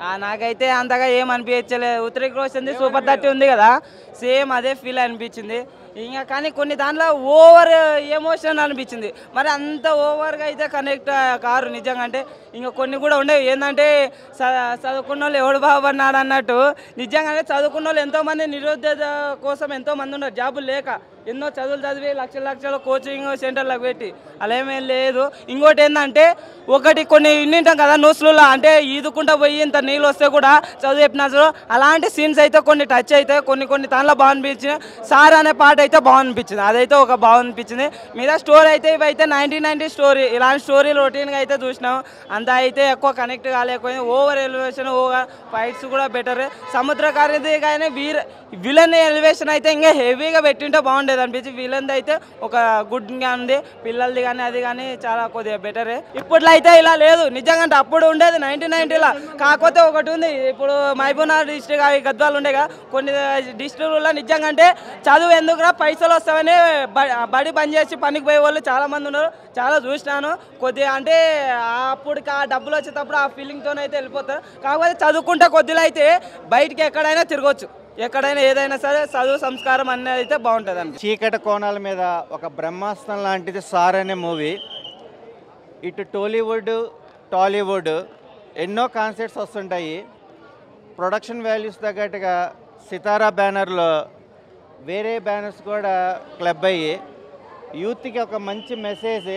ఆ, నాకైతే అంతగా ఏం అనిపించలేదు ఉత్తరిక్ రోషన్ది సూపర్ థర్టీ ఉంది కదా సేమ్ అదే ఫీల్ అనిపించింది ఇంకా కానీ కొన్ని దాంట్లో ఓవర్ ఎమోషన్ అనిపించింది మరి అంత ఓవర్గా అయితే కనెక్ట్ కారు నిజంగా అంటే ఇంకా కొన్ని కూడా ఉండేవి ఏంటంటే చ- చదువుకున్న వాళ్ళు ఎవడు బాగుపడినాడు అన్నట్టు నిజంగానే చదువుకున్న వాళ్ళు ఎంతోమంది నిరుద్యోగ కోసం ఎంతోమంది ఉన్నారు జాబులు లేక ఎన్నో చదువులు చదివి లక్షల లక్షల కోచింగ్ సెంటర్లకు పెట్టి అలా ఏమీ లేదు ఇంకోటి ఏంటంటే ఒకటి కొన్ని వింటాం కదా న్యూస్లలో అంటే ఈదుకుంటా పోయి ఇంత నీళ్ళు వస్తే కూడా చదువు చెప్పిన అలాంటి సీన్స్ అయితే కొన్ని టచ్ అయితే కొన్ని కొన్ని దానిలో బాగా అనిపించింది సార్ అనే పాట అయితే బాగా అనిపించింది అదైతే ఒక బాగా అనిపించింది మీద స్టోరీ అయితే ఇవైతే నైన్టీన్ నైన్టీ స్టోరీ ఇలాంటి స్టోరీలు రొటీన్గా అయితే చూసినాం అంత అయితే ఎక్కువ కనెక్ట్ కాలేకపోయింది ఓవర్ ఎలివేషన్ ఓవర్ ఫైట్స్ కూడా బెటర్ సముద్రకారిది కానీ వీర విలన్ ఎలివేషన్ అయితే ఇంకా హెవీగా పెట్టింటే బాగుండేది అనిపించి విలన్ అయితే ఒక గుడ్గా ఉంది పిల్లలది కానీ అది కానీ చాలా కొద్దిగా బెటరే ఇప్పట్లో అయితే ఇలా లేదు నిజంగా అంటే అప్పుడు ఉండేది నైన్టీన్ నైన్టీలో కాకపోతే ఒకటి ఉంది ఇప్పుడు మహబూబ్నగర్ డిస్ట్రిక్ట్ అవి గద్వాలు ఉండేగా కొన్ని డిస్ట్రిక్ట్లో నిజంగా అంటే చదువు ఎందుకురా పైసలు వస్తామని బ- బడి బంద్ చేసి పనికి పోయే వాళ్ళు చాలా మంది ఉన్నారు చాలా చూసినాను కొద్దిగా అంటే అప్పుడు ఆ డబ్బులు వచ్చేటప్పుడు ఆ ఫీలింగ్తోనే అయితే వెళ్ళిపోతారు కాకపోతే చదువుకుంటే కొద్దిలో అయితే బయటికి ఎక్కడైనా తిరగొచ్చు ఎక్కడైనా ఏదైనా సరే చదువు సంస్కారం అనేది అయితే బాగుంటుంది అండి చీకటి కోణాల మీద ఒక బ్రహ్మాస్త్రం లాంటిది సార్ అనే మూవీ ఇటు టాలీవుడ్ టాలీవుడ్ ఎన్నో కాన్సెప్ట్స్ వస్తుంటాయి ప్రొడక్షన్ వాల్యూస్ తగ్గట్టుగా సితారా బ్యానర్లో వేరే బ్యానర్స్ కూడా క్లబ్ అయ్యి యూత్కి ఒక మంచి మెసేజ్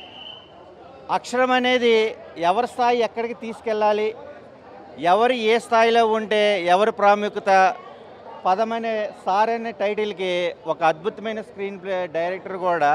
అక్షరం అనేది ఎవరి స్థాయి ఎక్కడికి తీసుకెళ్ళాలి ఎవరు ఏ స్థాయిలో ఉంటే ఎవరి ప్రాముఖ్యత పదం అనే సార్ అనే టైటిల్కి ఒక అద్భుతమైన స్క్రీన్ ప్లే డైరెక్టర్ కూడా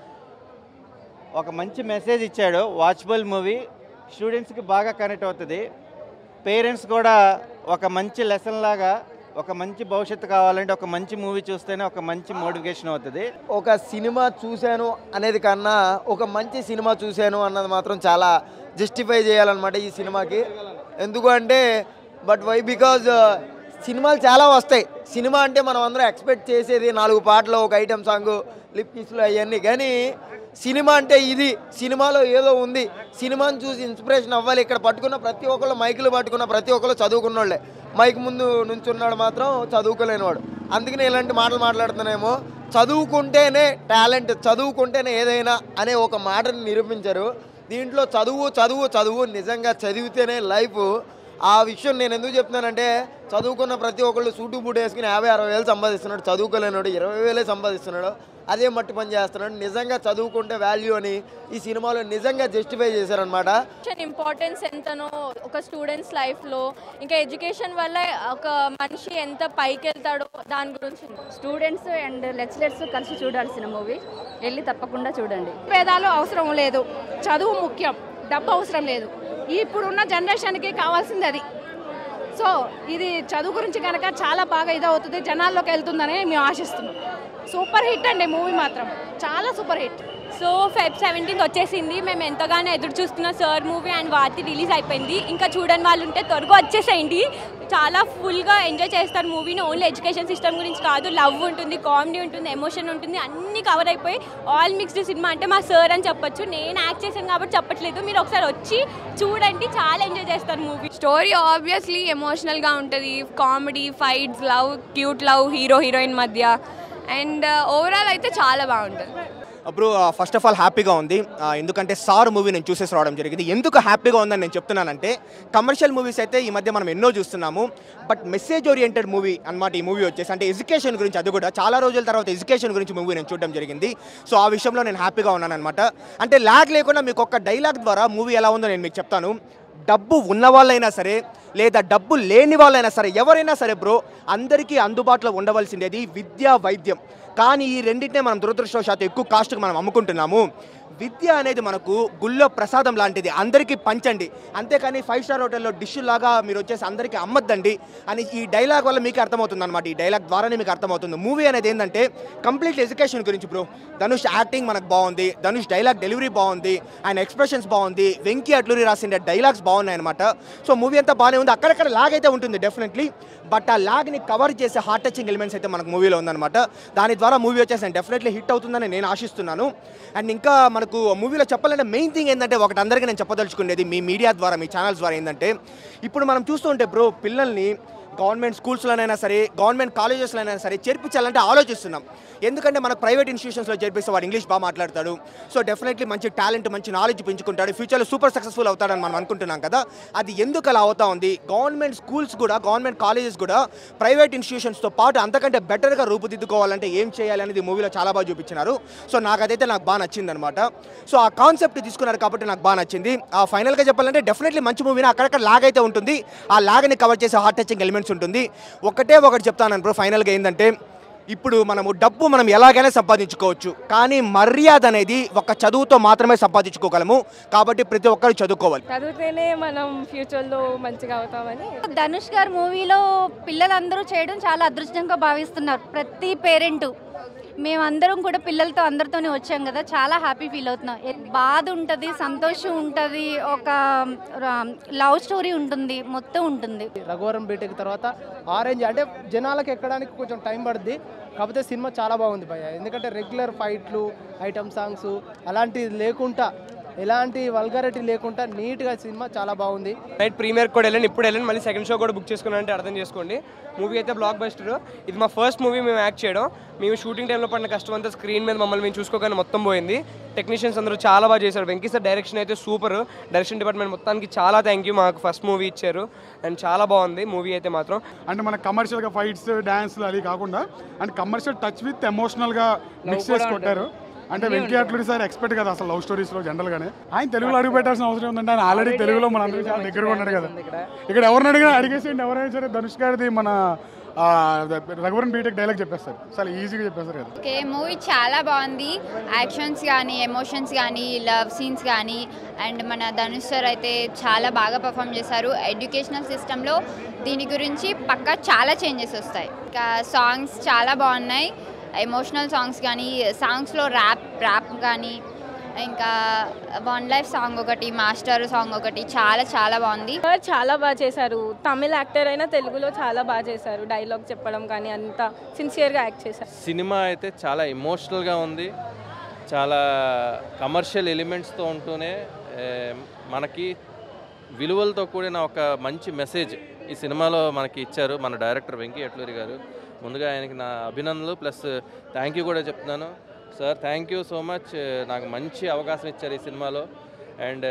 ఒక మంచి మెసేజ్ ఇచ్చాడు వాచబుల్ మూవీ స్టూడెంట్స్కి బాగా కనెక్ట్ అవుతుంది పేరెంట్స్ కూడా ఒక మంచి లెసన్ లాగా ఒక మంచి భవిష్యత్తు కావాలంటే ఒక మంచి మూవీ చూస్తేనే ఒక మంచి మోటివేషన్ అవుతుంది ఒక సినిమా చూశాను అనేది కన్నా ఒక మంచి సినిమా చూశాను అన్నది మాత్రం చాలా జస్టిఫై చేయాలన్నమాట ఈ సినిమాకి ఎందుకు అంటే బట్ వై బికాజ్ సినిమాలు చాలా వస్తాయి సినిమా అంటే మనం అందరం ఎక్స్పెక్ట్ చేసేది నాలుగు పాటలు ఒక ఐటెం సాంగ్ లిప్ కిస్లు అవన్నీ కానీ సినిమా అంటే ఇది సినిమాలో ఏదో ఉంది సినిమాని చూసి ఇన్స్పిరేషన్ అవ్వాలి ఇక్కడ పట్టుకున్న ప్రతి ఒక్కళ్ళు మైకులు పట్టుకున్న ప్రతి ఒక్కళ్ళు చదువుకున్నోళ్ళే మైక్ ముందు నుంచున్నాడు మాత్రం చదువుకోలేనివాడు అందుకనే ఇలాంటి మాటలు మాట్లాడుతున్నానేమో చదువుకుంటేనే టాలెంట్ చదువుకుంటేనే ఏదైనా అనే ఒక మాటని నిరూపించారు దీంట్లో చదువు చదువు చదువు నిజంగా చదివితేనే లైఫ్ ఆ విషయం నేను ఎందుకు చెప్తున్నానంటే చదువుకున్న ప్రతి ఒక్కళ్ళు సూటు బూట్ వేసుకుని యాభై అరవై వేలు సంపాదిస్తున్నాడు చదువుకోలేనాడు ఇరవై వేలే సంపాదిస్తున్నాడు అదే మట్టి పని చేస్తున్నాడు నిజంగా చదువుకుంటే వాల్యూ అని ఈ సినిమాలో నిజంగా జస్టిఫై చేశారనమాట ఎడ్యుకేషన్ ఇంపార్టెన్స్ ఎంతనో ఒక స్టూడెంట్స్ లైఫ్లో ఇంకా ఎడ్యుకేషన్ వల్ల ఒక మనిషి ఎంత పైకి వెళ్తాడో దాని గురించి స్టూడెంట్స్ అండ్ లెక్చరర్స్ కలిసి చూడాల్సిన మూవీ వెళ్ళి తప్పకుండా చూడండి భేదాలు అవసరం లేదు చదువు ముఖ్యం డబ్బు అవసరం లేదు ఇప్పుడున్న జనరేషన్కి కావాల్సింది అది సో ఇది చదువు గురించి కనుక చాలా బాగా ఇదవుతుంది జనాల్లోకి వెళ్తుందని మేము ఆశిస్తున్నాం సూపర్ హిట్ అండి మూవీ మాత్రం చాలా super hit so Feb seventeenth వచ్చేసింది మేము ఎంతగానో ఎదురు చూస్తున్న Sir movie and Vaathi release అయిపోయింది ఇంకా చూడని వాళ్ళు ఉంటే త్వరగా వచ్చేసేయండి చాలా ఫుల్గా ఎంజాయ్ చేస్తారు మూవీని ఓన్లీ ఎడ్యుకేషన్ సిస్టమ్ గురించి కాదు లవ్ ఉంటుంది కామెడీ ఉంటుంది ఎమోషన్ ఉంటుంది అన్నీ కవర్ అయిపోయి ఆల్ మిక్స్డ్ సినిమా అంటే మా సార్ అని చెప్పొచ్చు నేను యాక్ట్ చేశాను కాబట్టి చెప్పట్లేదు మీరు ఒకసారి వచ్చి చూడండి చాలా ఎంజాయ్ చేస్తారు మూవీ స్టోరీ ఆబ్వియస్లీ ఎమోషనల్గా ఉంటుంది comedy fights love cute love hero heroine మధ్య అండ్ ఓవరాల్ అయితే చాలా బాగుంటుంది అప్పుడు ఫస్ట్ ఆఫ్ ఆల్ హ్యాపీగా ఉంది ఆ, ఎందుకంటే సార్ మూవీ నేను చూసేసి రావడం జరిగింది ఎందుకు హ్యాపీగా ఉందని నేను చెప్తున్నానంటే కమర్షియల్ మూవీస్ అయితే ఈ మధ్య మనం ఎన్నో చూస్తున్నాము బట్ మెసేజ్ ఓరియంటెడ్ మూవీ అన్నమాట ఈ మూవీ వచ్చేసి అంటే ఎడ్యుకేషన్ గురించి అది కూడా చాలా రోజుల తర్వాత ఎడ్యుకేషన్ గురించి మూవీ నేను చూడడం జరిగింది సో ఆ విషయంలో నేను హ్యాపీగా ఉన్నాను అనమాట అంటే ల్యాగ్ లేకుండా మీకు ఒక డైలాగ్ ద్వారా మూవీ ఎలా ఉందో నేను మీకు చెప్తాను డబ్బు ఉన్న వాళ్ళైనా సరే లేదా డబ్బు లేని వాళ్ళైనా సరే ఎవరైనా సరే బ్రో అందరికీ అందుబాటులో ఉండవలసిందేది విద్య వైద్యం కానీ ఈ రెండింటినే మనం దురదృష్టవశాత్తు ఎక్కువ కాస్ట్కి మనం అమ్ముకుంటున్నాము విద్య అనేది మనకు గుళ్ళో ప్రసాదం లాంటిది అందరికీ పంచండి అంతేకాని ఫైవ్ స్టార్ హోటల్లో డిష్ లాగా మీరు వచ్చేసి అందరికీ అమ్మద్దండి అని ఈ డైలాగ్ వల్ల మీకు అర్థమవుతుంది అనమాట ఈ డైలాగ్ ద్వారానే మీకు అర్థమవుతుంది మూవీ అనేది ఏంటంటే కంప్లీట్ ఎడ్యుకేషన్ గురించి బ్రో ధనుష్ యాక్టింగ్ మనకు బాగుంది ధనుష్ డైలాగ్ డెలివరీ బాగుంది ఆయన ఎక్స్ప్రెషన్స్ బాగుంది వెంకీ అట్లూరి రాసిన డైలాగ్స్ బాగున్నాయి అనమాట సో మూవీ అంతా బాగానే ఉంది అక్కడక్కడ లాగ్ అయితే ఉంటుంది డెఫినెట్లీ బట్ ఆ లాగ్ని కవర్ చేసే హార్ట్ టచింగ్ ఎలిమెంట్స్ అయితే మనకు మూవీలో ఉందన్నమాట దాని ద్వారా మూవీ వచ్చేసి డెఫినెట్లీ హిట్ అవుతుందని నేను ఆశిస్తున్నాను అండ్ ఇంకా మనకు నాకు మూవీలో చెప్పాలంటే మెయిన్ థింగ్ ఏంటంటే ఒకటి అందరికీ నేను చెప్పదలుచుకునేది మీ మీడియా ద్వారా మీ ఛానల్స్ ద్వారా ఏంటంటే ఇప్పుడు మనం చూస్తుంటే బ్రో పిల్లల్ని గవర్నమెంట్ స్కూల్స్లోనైనా సరే గవర్నమెంట్ కాలేజెస్లోనైనా సరే చేర్పించాలంటే ఆలోచిస్తున్నాం ఎందుకంటే మనకు ప్రైవేట్ ఇన్స్టిట్యూషన్స్లో చేర్పిస్తే వాడు ఇంగ్లీష్ బాగా మాట్లాడతాడు సో డెఫినెట్లీ మంచి టాలెంట్ మంచి నాలెడ్జ్ పెంచుకుంటాడు ఫ్యూచర్లో సూపర్ సక్సెస్ఫుల్ అవుతాడని మనం అనుకుంటున్నాం కదా అది ఎందుకు అలా అవుతా ఉంది గవర్నమెంట్ స్కూల్స్ కూడా గవర్నమెంట్ కాలేజెస్ కూడా ప్రైవేట్ ఇన్స్టిట్యూషన్స్తో పాటు అంతకంటే బెటర్గా రూపుదిద్దుకోవాలంటే ఏం చేయాలి అనేది మూవీలో చాలా బాగా చూపించినారు సో నాకు అదైతే నాకు బాగా నచ్చింది అనమాట సో ఆ కాన్సెప్ట్ తీసుకున్నారు కాబట్టి నాకు బాగా నచ్చింది ఆ ఫైనల్గా చెప్పాలంటే డెఫినెట్లీ మంచి మూవీని అక్కడక్కడ లాగ్ అయితే ఉంటుంది ఆ లాగ్ని కవర్ చేసే హార్ట్ టచింగ్ ఎలిమెంట్స్ ఉంటుంది ఒకటే ఒకటి చెప్తాను బ్రో ఫైనల్గా ఏంటంటే ఇప్పుడు మనము డబ్బు మనం ఎలాగైనా సంపాదించుకోవచ్చు కానీ మర్యాద అనేది ఒక చదువుతో మాత్రమే సంపాదించుకోగలము కాబట్టి ప్రతి ఒక్కరు చదువుకోవాలి చదివితేనే మనం ఫ్యూచర్లో మంచిగా అవుతామని ధనుష్ గారి మూవీలో పిల్లలందరూ చేయడం చాలా అదృష్టంగా భావిస్తున్నారు ప్రతి పేరెంట్ మేమందరం కూడా పిల్లలతో అందరితోనే వచ్చాం కదా చాలా హ్యాపీ ఫీల్ అవుతున్నాం ఎ- బాధ ఉంటుంది సంతోషం ఉంటుంది ఒక లవ్ స్టోరీ ఉంటుంది మొత్తం ఉంటుంది రఘువరం బీటెక్ తర్వాత ఆరెంజ్ అంటే జనాలకు ఎక్కడానికి కొంచెం టైం పడుద్ది కాకపోతే సినిమా చాలా బాగుంది భయ్య ఎందుకంటే రెగ్యులర్ ఫైట్లు ఐటమ్ సాంగ్స్ అలాంటివి లేకుండా ఎలాంటి వల్గారిటీ లేకుండా నీట్గా సినిమా చాలా బాగుంది నైట్ ప్రీమియర్ కూడా వెళ్ళండి ఇప్పుడు వెళ్ళండి మళ్ళీ సెకండ్ షో కూడా బుక్ చేసుకున్నానంటే అర్థం చేసుకోండి మూవీ అయితే బ్లాక్ బస్టర్ ఇది మా ఫస్ట్ మూవీ మేము యాక్ట్ చేయడం మేము షూటింగ్ టైంలో పడిన కష్టం అంతా స్క్రీన్ మీద మమ్మల్ని మేము చూసుకోగానే మొత్తం పోయింది టెక్నీషియన్స్ అందరూ చాలా బాగా చేశారు వెంకీ సార్ డైరెక్షన్ అయితే సూపర్ డైరెక్షన్ డిపార్ట్మెంట్ మొత్తానికి చాలా థ్యాంక్ యూ మాకు ఫస్ట్ మూవీ ఇచ్చారు అండ్ చాలా బాగుంది మూవీ అయితే మాత్రం అంటే మన కమర్షియల్గా ఫైట్స్ డాన్స్లు అది కాకుండా అండ్ కమర్షియల్ టచ్ విత్ ఎమోషనల్గా మిక్స్ చేసి కొట్టారు అంటే వెంకీ అట్లూరి సార్ ఎక్స్పెక్ట్ కదా అసలు లవ్ స్టోరీస్లో జనరల్గానే ఆయన తెలుగులో అడుగు పెట్టాల్సిన అవసరం ఉందంటే ఆయన ఆల్రెడీ తెలుగులో మన అందరికీ చాలా దగ్గరగా ఉన్నాడు కదా ఇక్కడ ఎవరిని అడిగినా అడిగేసేయండి ఎవరైనా సరే ధనుష్ గారిది మన ఆ, రఘువరన్ బీటెక్ డైలాగ్ చెప్పేస్తారు చాలా ఈజీగా చెప్పేస్తారు కదా ఓకే మూవీ చాలా బాగుంది యాక్షన్స్ కానీ ఎమోషన్స్ కానీ లవ్ సీన్స్ కానీ అండ్ మన ధనుష్ సార్ అయితే చాలా బాగా పర్ఫామ్ చేశారు ఎడ్యుకేషనల్ సిస్టంలో దీని గురించి పక్కా చాలా చేంజెస్ వస్తాయి ఇంకా సాంగ్స్ చాలా బాగున్నాయి ఎమోషనల్ సాంగ్స్ కానీ సాంగ్స్లో ర్యాప్ ర్యాప్ కానీ ఇంకా వన్ లైఫ్ సాంగ్ ఒకటి మాస్టర్ సాంగ్ ఒకటి చాలా చాలా బాగుంది సార్ చాలా బాగా చేశారు తమిళ యాక్టర్ అయినా తెలుగులో చాలా బాగా చేశారు డైలాగ్ చెప్పడం కానీ అంతా సిన్సియర్గా యాక్ట్ చేశారు సినిమా అయితే చాలా ఎమోషనల్గా ఉంది చాలా కమర్షియల్ ఎలిమెంట్స్తో ఉంటూనే ఏ, మనకి విలువలతో కూడిన ఒక మంచి మెసేజ్ ఈ సినిమాలో మనకి ఇచ్చారు మన డైరెక్టర్ వెంకీ అట్లూరి గారు ముందుగా ఆయనకి నా అభినందనలు ప్లస్ థ్యాంక్ యూ కూడా చెప్తున్నాను sir thank you so much నాకు మంచి అవకాశం ఇచ్చారు ఈ సినిమాలో అండ్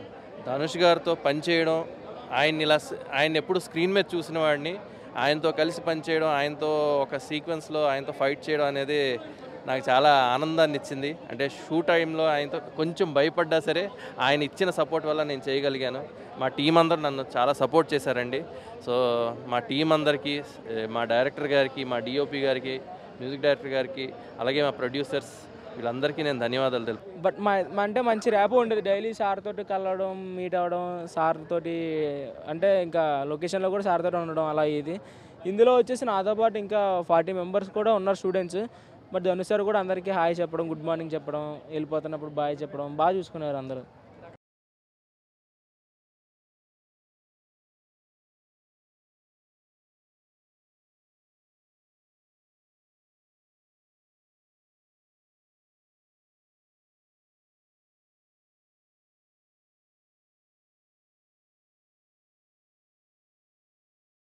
ధనుష్ గారితో పనిచేయడం ఆయన్ని ఇలా ఆయన ఎప్పుడు స్క్రీన్ మీద చూసిన వాడిని ఆయనతో కలిసి పనిచేయడం ఆయనతో ఒక సీక్వెన్స్లో ఆయనతో ఫైట్ చేయడం అనేది నాకు చాలా ఆనందాన్ని ఇచ్చింది అంటే షూ టైంలో ఆయనతో కొంచెం భయపడ్డా సరే ఆయన ఇచ్చిన సపోర్ట్ వల్ల నేను చేయగలిగాను మా టీం అందరూ నన్ను చాలా సపోర్ట్ చేశారండి సో మా టీం అందరికీ ఏ, మా డైరెక్టర్ గారికి మా డిఓపి గారికి మ్యూజిక్ డైరెక్టర్ గారికి అలాగే మా ప్రొడ్యూసర్స్ వీళ్ళందరికీ నేను ధన్యవాదాలు తెలుపు బట్ మా మా అంటే మంచి ర్యాప్ ఉండేది డైలీ సార్ తోటి కలవడం మీట్ అవ్వడం సార్ తోటి అంటే ఇంకా లొకేషన్లో కూడా సార్ తోటి ఉండడం అలా ఇది ఇందులో వచ్చేసి నాతో పాటు ఇంకా ఫార్టీ మెంబర్స్ కూడా ఉన్నారు స్టూడెంట్స్ బట్ ధనుష్ సార్ కూడా అందరికీ హాయ్ చెప్పడం గుడ్ మార్నింగ్ చెప్పడం వెళ్ళిపోతున్నప్పుడు బాయ్ చెప్పడం బాగా చూసుకున్నారు అందరూ